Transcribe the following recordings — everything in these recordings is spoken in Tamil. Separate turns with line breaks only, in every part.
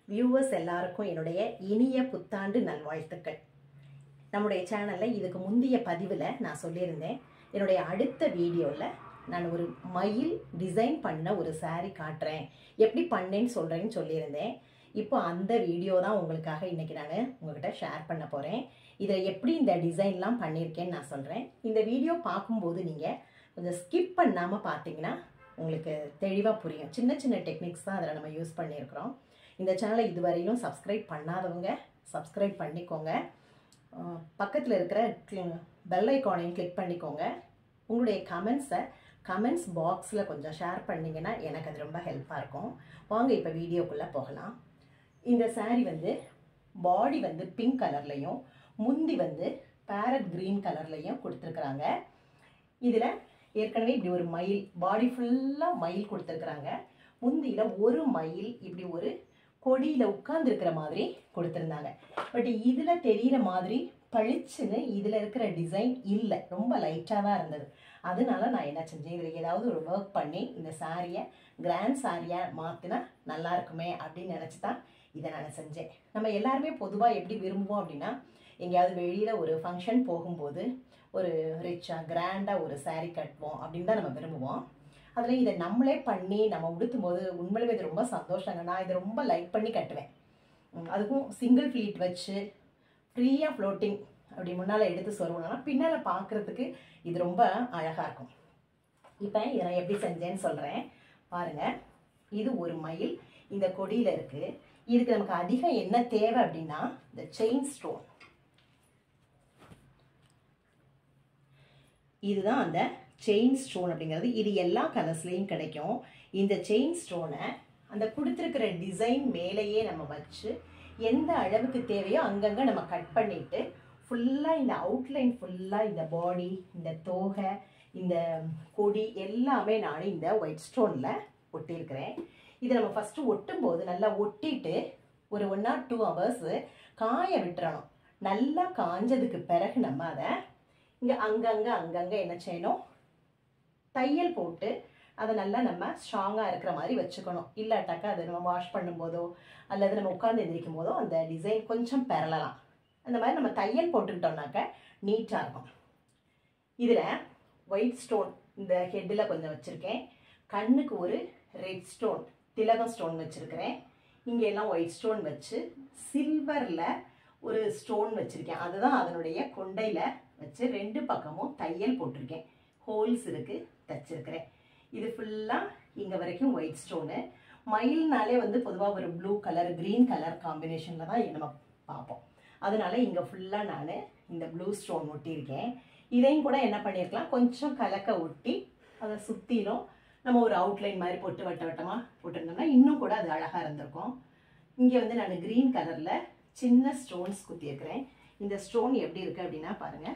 வியூவர்ஸ் எல்லாருக்கும் என்னுடைய இனிய புத்தாண்டு நல்வாழ்த்துக்கள் நம்முடைய சேனலில் இதுக்கு முந்தைய பதிவில் நான் சொல்லியிருந்தேன் என்னுடைய அடுத்த வீடியோவில் நான் ஒரு மயில் டிசைன் பண்ண ஒரு saree காட்டுறேன் எப்படி பண்ணேன்னு சொல்கிறேன்னு சொல்லியிருந்தேன் இப்போ அந்த வீடியோ தான் உங்களுக்காக இன்றைக்கி நான் உங்கள்கிட்ட ஷேர் பண்ண போகிறேன் இதில் எப்படி இந்த டிசைன்லாம் பண்ணியிருக்கேன்னு நான் சொல்கிறேன் இந்த வீடியோ பார்க்கும்போது நீங்கள் கொஞ்சம் ஸ்கிப் பண்ணாமல் பார்த்தீங்கன்னா உங்களுக்கு தெளிவாக புரியும் சின்ன சின்ன டெக்னிக்ஸ் தான் அதில் நம்ம யூஸ் பண்ணியிருக்கிறோம் இந்த சேனலை இதுவரையிலும் சப்ஸ்கிரைப் பண்ணாதவங்க சப்ஸ்கிரைப் பண்ணிக்கோங்க பக்கத்தில் இருக்கிற பெல் ஐக்கானையும் கிளிக் பண்ணிக்கோங்க உங்களுடைய கமெண்ட்ஸை கமெண்ட்ஸ் பாக்ஸில் கொஞ்சம் ஷேர் பண்ணிங்கன்னா எனக்கு அது ரொம்ப ஹெல்ப்பாக இருக்கும் வாங்க இப்போ வீடியோக்குள்ளே போகலாம் இந்த saree வந்து பாடி வந்து பிங்க் கலர்லையும் முந்தி வந்து பேரட் க்ரீன் கலர்லையும் கொடுத்துருக்குறாங்க இதில் ஏற்கனவே இப்படி ஒரு மயில் பாடி ஃபுல்லாக மயில் கொடுத்துருக்குறாங்க முந்தியில் ஒரு மயில் இப்படி ஒரு கொடியில் உட்கார்ந்துருக்கிற மாதிரி கொடுத்துருந்தாங்க பட் இதில் தெரிகிற மாதிரி பளிச்சுன்னு இதில் இருக்கிற டிசைன் இல்லை ரொம்ப லைட்டாக தான் இருந்தது அதனால நான் என்ன செஞ்சேன் இதில் ஏதாவது ஒரு ஒர்க் பண்ணி இந்த சாரியை கிராண்ட் சாரியாக மாற்றினா நல்லா இருக்குமே அப்படின்னு நினச்சி தான் இதை நான் செஞ்சேன் நம்ம எல்லாருமே பொதுவாக எப்படி விரும்புவோம் அப்படின்னா எங்கேயாவது வெளியில் ஒரு ஃபங்க்ஷன் போகும்போது ஒரு ரிச்சாக கிராண்டாக ஒரு saree கட்டுவோம் அப்படின்னு தான் நம்ம விரும்புவோம் அதில் இதை நம்மளே பண்ணி நம்ம உடுத்தும் போது உண்மையிலுமே இது ரொம்ப சந்தோஷங்க நான் இதை ரொம்ப லைக் பண்ணி கட்டுவேன் உம், அதுக்கும் சிங்கிள் ஃப்ளீட் வச்சு ஃப்ரீயாக ஃப்ளோட்டிங் அப்படி முன்னால் எடுத்து சொருவணும்னா பின்னால் பார்க்குறதுக்கு இது ரொம்ப அழகாக இருக்கும் இப்போ இதை நான் எப்படி செஞ்சேன்னு சொல்கிறேன் பாருங்கள் இது ஒரு மயில் இந்த கொடியில் இருக்குது இதுக்கு நமக்கு அதிகம் என்ன தேவை அப்படின்னா இந்த செயின் ஸ்டோன் இதுதான் அந்த செயின் ஸ்டோன் அப்படிங்கிறது இது எல்லா கலர்ஸ்லேயும் கிடைக்கும் இந்த செயின் ஸ்டோனை அந்த கொடுத்துருக்கிற டிசைன் மேலேயே நம்ம வச்சு எந்த அளவுக்கு தேவையோ அங்கங்கே நம்ம கட் பண்ணிட்டு ஃபுல்லாக இந்த அவுட்லைன் ஃபுல்லாக இந்த பாடி இந்த தோகை இந்த கொடி எல்லாமே நான் இந்த ஒயிட் ஸ்டோனில் ஒட்டியிருக்கிறேன் இதை நம்ம ஃபஸ்ட்டு ஒட்டும் போது நல்லா ஒட்டிட்டு ஒரு ஒன் ஆர் டூ ஹவர்ஸு காய விட்டுறணும் நல்லா காஞ்சதுக்கு பிறகு நம்ம அதை இங்கே அங்கங்கே அங்கங்கே என்ன செய்யணும் தையல் போட்டு அதை நல்லா நம்ம ஸ்ட்ராங்காக இருக்கிற மாதிரி வச்சுக்கணும் இல்லாட்டாக்கா அதை நம்ம வாஷ் பண்ணும்போதோ அல்லது நம்ம உட்காந்து எந்திரிக்கும் போதோ அந்த டிசைன் கொஞ்சம் பெறலாம் அந்த மாதிரி நம்ம தையல் போட்டுக்கிட்டோம்னாக்க நீட்டாக இருக்கும் இதில் ஒயிட் ஸ்டோன் இந்த ஹெட்டில் கொஞ்சம் வச்சுருக்கேன் கண்ணுக்கு ஒரு ரெட் ஸ்டோன் திலகம் ஸ்டோன் வச்சுருக்கிறேன் இங்கே எல்லாம் ஒயிட் ஸ்டோன் வச்சு சில்வரில் ஒரு ஸ்டோன் வச்சுருக்கேன் அதுதான் அதனுடைய கொண்டையில் வச்சு ரெண்டு பக்கமும் தையல் போட்டிருக்கேன் ஹோல்ஸ் இருக்குது தச்சிருக்கிறேன் இது ஃபுல்லாக இங்கே வரைக்கும் ஒயிட் ஸ்டோனு மயில்னாலே வந்து பொதுவாக ஒரு ப்ளூ கலர் க்ரீன் கலர் காம்பினேஷனில் தான் நம்ம பார்ப்போம் அதனால இங்கே ஃபுல்லாக நான் இந்த ப்ளூ ஸ்டோன் ஒட்டியிருக்கேன் இதையும் கூட என்ன பண்ணியிருக்கலாம் கொஞ்சம் கலக்க ஒட்டி அதை சுற்றிலும் நம்ம ஒரு அவுட்லைன் மாதிரி போட்டு வட்ட வட்டமாக போட்டிருந்தோம்னா இன்னும் கூட அது அழகாக இருந்திருக்கும் இங்கே வந்து நான் க்ரீன் கலரில் சின்ன ஸ்டோன்ஸ் குத்தியிருக்கிறேன் இந்த ஸ்டோன் எப்படி இருக்குது அப்படின்னா பாருங்கள்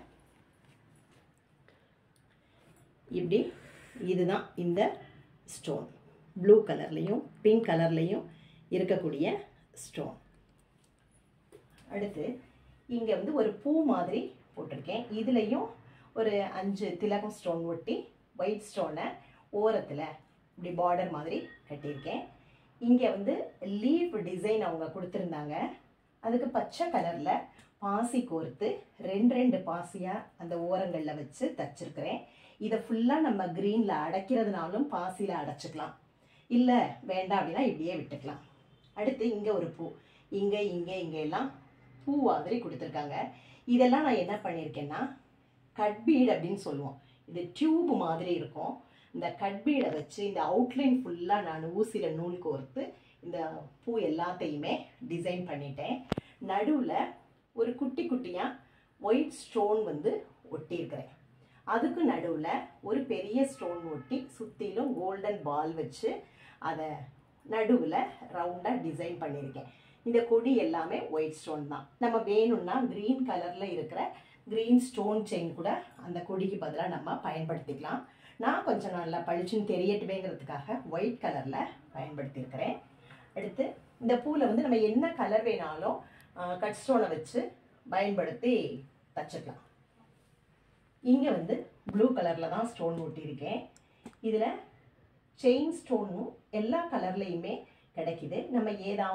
இப்படி இதுதான் இந்த ஸ்டோன் ப்ளூ கலர்லேயும் பிங்க் கலர்லேயும் இருக்கக்கூடிய ஸ்டோன் அடுத்து இங்கே வந்து ஒரு பூ மாதிரி போட்டிருக்கேன் இதுலேயும் ஒரு அஞ்சு திலகம் ஸ்டோன் ஒட்டி ஒயிட் ஸ்டோனை ஓரத்தில் இப்படி பார்டர் மாதிரி கட்டியிருக்கேன் இங்கே வந்து லீஃப் டிசைன் அவங்க கொடுத்துருந்தாங்க அதுக்கு பச்சை கலரில் பாசி கோர்த்து ரெண்டு ரெண்டு பாசியாக அந்த ஓரங்களில் வச்சு தச்சிருக்கிறேன் இதை ஃபுல்லாக நம்ம க்ரீனில் அடைக்கிறதுனாலும் பாசியில் அடைச்சிக்கலாம் இல்லை வேண்டாம் அப்படின்னா இப்படியே விட்டுக்கலாம் அடுத்து இங்கே ஒரு பூ இங்கே இங்கே இங்கே எல்லாம் பூ மாதிரி கொடுத்துருக்காங்க இதெல்லாம் நான் என்ன பண்ணியிருக்கேன்னா கட்பீட் அப்படின்னு சொல்லுவோம் இது டியூப் மாதிரி இருக்கும் இந்த கட்பீடை வச்சு இந்த அவுட்லைன் ஃபுல்லாக நான் ஊசியில் நூல் கோர்த்து இந்த பூ எல்லாத்தையுமே டிசைன் பண்ணிட்டேன் நடுவில் ஒரு குட்டி குட்டியாக ஒயிட் ஸ்டோன் வந்து ஒட்டியிருக்கிறேன் அதுக்கு நடுவில் ஒரு பெரிய ஸ்டோன் ஒட்டி சுற்றிலும் கோல்டன் பால் வச்சு அதை நடுவில் ரவுண்டாக டிசைன் பண்ணியிருக்கேன் இந்த கொடி எல்லாமே ஒயிட் ஸ்டோன் தான் நம்ம வேணும்னா க்ரீன் கலரில் இருக்கிற க்ரீன் ஸ்டோன் செயின் கூட அந்த கொடிக்கு பதிலாக நம்ம பயன்படுத்திக்கலாம் நான் கொஞ்சம் நல்லா பளிச்சுன்னு தெரியட்டுமேங்கிறதுக்காக ஒயிட் கலரில் பயன்படுத்தியிருக்கிறேன் அடுத்து இந்த பூவில் வந்து நம்ம என்ன கலர் வேணாலும் கட் ஸ்டோனை வச்சு பயன்படுத்தி தச்சுக்கலாம் இங்கே வந்து ப்ளூ கலரில் தான் ஸ்டோன் ஒட்டியிருக்கேன் இதில் செயின் ஸ்டோனும் எல்லா கலர்லேயுமே கிடைக்குது நம்ம ஏதாவது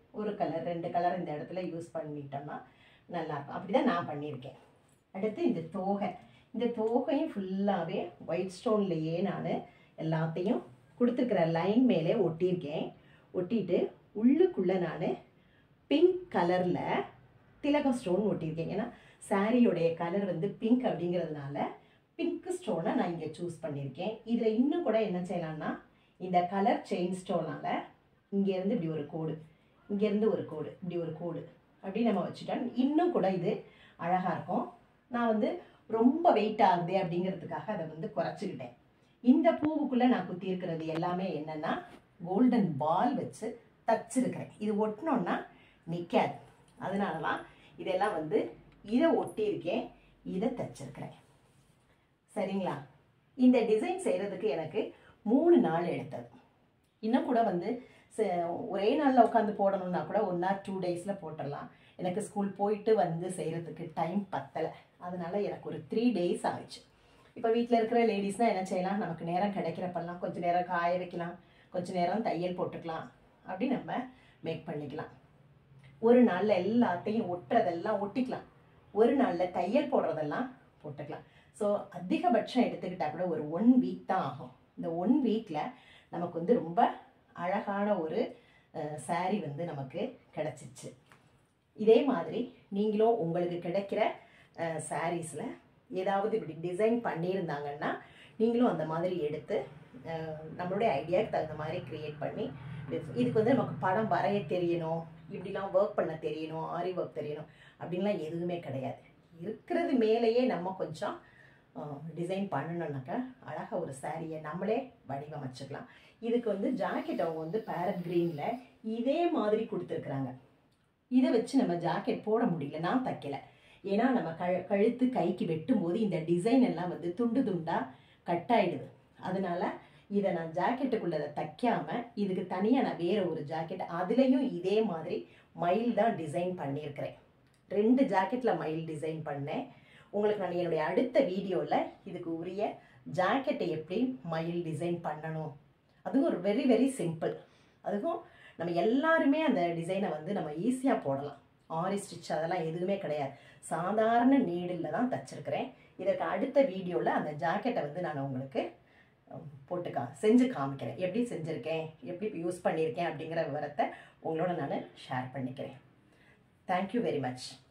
ஒரு கலர் ரெண்டு கலர் இந்த இடத்துல யூஸ் பண்ணிட்டோம்னா நல்லாயிருக்கும் அப்படி தான் நான் பண்ணியிருக்கேன் அடுத்து இந்த தோகை இந்த தோகையும் ஃபுல்லாகவே ஒயிட் ஸ்டோன்லேயே நான் எல்லாத்தையும் கொடுத்துருக்கிற லைன் மேலே ஒட்டியிருக்கேன் ஒட்டிட்டு உள்ளுக்குள்ளே நான் பிங்க் கலரில் திலக ஸ்டோன் ஒட்டியிருக்கேன் ஏன்னா சாரியோடைய கலர் வந்து பிங்க் அப்படிங்கிறதுனால பிங்க் ஸ்டோனை நான் இங்கே சூஸ் பண்ணியிருக்கேன் இதில் இன்னும் கூட என்ன செய்யலாம்னா இந்த கலர் செயின் ஸ்டோனால் இங்கேருந்து இப்படி ஒரு கோடு இங்கேருந்து ஒரு கோடு இப்படி ஒரு கோடு அப்படி நம்ம வச்சுட்டோம் இன்னும் கூட இது அழகாக இருக்கும் நான் வந்து ரொம்ப வெயிட் ஆகுது அப்படிங்கிறதுக்காக அதை வந்து குறைச்சிக்கிட்டேன் இந்த பூவுக்குள்ளே நான் குத்தியிருக்கிறது எல்லாமே என்னென்னா கோல்டன் பால் வச்சு தச்சிருக்கிறேன் இது ஒட்டினோன்னா நிற்காது அதனால தான் இதெல்லாம் வந்து இதை ஒட்டியிருக்கேன் இதை தச்சிருக்கிறேன் சரிங்களா இந்த டிசைன் செய்கிறதுக்கு எனக்கு மூணு நாள் எடுத்தது இன்னும் கூட வந்து ஒரே நாளில் உட்காந்து போடணுன்னா கூட ஒன் ஆர் டூ டேஸில் போட்டுடலாம் எனக்கு ஸ்கூல் போயிட்டு வந்து செய்கிறதுக்கு டைம் பத்தலை அதனால எனக்கு ஒரு த்ரீ டேஸ் ஆயிடுச்சு இப்போ வீட்டில் இருக்கிற லேடிஸ்னால் என்ன செய்யலாம் நமக்கு நேரம் கிடைக்கிறப்பெல்லாம் கொஞ்சம் நேரம் காய வைக்கலாம் கொஞ்சம் நேரம் தையல் போட்டுக்கலாம் அப்படி நம்ம மேக் பண்ணிக்கலாம் ஒரு நாளில் எல்லாத்தையும் ஒட்டுறதெல்லாம் ஒட்டிக்கலாம் ஒரு நாளில் தையல் போடுறதெல்லாம் போட்டுக்கலாம் ஸோ அதிகபட்சம் எடுத்துக்கிட்டால் கூட ஒரு ஒன் வீக் தான் ஆகும் இந்த ஒன் வீக்கில் நமக்கு வந்து ரொம்ப அழகான ஒரு சாரீ வந்து நமக்கு கிடச்சிச்சு இதே மாதிரி நீங்களும் உங்களுக்கு கிடைக்கிற சாரீஸில் ஏதாவது இப்படி டிசைன் பண்ணியிருந்தாங்கன்னா நீங்களும் அந்த மாதிரி எடுத்து நம்மளுடைய ஐடியாவுக்கு தகுந்த மாதிரி க்ரியேட் பண்ணி இதுக்கு வந்து நமக்கு படம் வரைய தெரியணும் இப்படிலாம் ஒர்க் பண்ண தெரியணும் ஆரி ஒர்க் தெரியணும் அப்படின்லாம் எதுவுமே கிடையாது இருக்கிறது மேலேயே நம்ம கொஞ்சம் டிசைன் பண்ணணுன்னாக்கா அழகாக ஒரு சாரியை நம்மளே வடிவமைச்சுக்கலாம் இதுக்கு வந்து ஜாக்கெட் அவங்க வந்து பேரட் க்ரீனில் இதே மாதிரி கொடுத்துருக்குறாங்க இதை வச்சு நம்ம ஜாக்கெட் போட முடியல நான் தைக்கல ஏன்னா நம்ம கழு கழுத்து கைக்கு வெட்டும்போது இந்த டிசைன் எல்லாம் வந்து துண்டு துண்டாக கட் ஆயிடுது அதனால இதை நான் ஜாக்கெட்டுக்குள்ளதை தைக்காம இதுக்கு தனியாக நான் வேற ஒரு ஜாக்கெட் அதுலேயும் இதே மாதிரி மயில் தான் டிசைன் பண்ணியிருக்கிறேன் ரெண்டு ஜாக்கெட்டில் மயில் டிசைன் பண்ணேன் உங்களுக்கு நான் என்னுடைய அடுத்த வீடியோவில் இதுக்கு உரிய ஜாக்கெட்டை எப்படி மயில் டிசைன் பண்ணணும் அதுவும் ஒரு வெரி வெரி சிம்பிள் அதுவும் நம்ம எல்லாருமே அந்த டிசைனை வந்து நம்ம ஈஸியாக போடலாம் ஆரி ஸ்டிச் அதெல்லாம் எதுவுமே கிடையாது சாதாரண நீடில் தான் தச்சிருக்கிறேன் இதற்கு அடுத்த வீடியோவில் அந்த ஜாக்கெட்டை வந்து நான் உங்களுக்கு போட்டு கா செஞ்சு காமிக்கிறேன் எப்படி செஞ்சுருக்கேன் எப்படி யூஸ் பண்ணியிருக்கேன் அப்படிங்கிற விவரத்தை உங்களோட நான் ஷேர் பண்ணிக்கிறேன் தேங்க்யூ வெரி மச்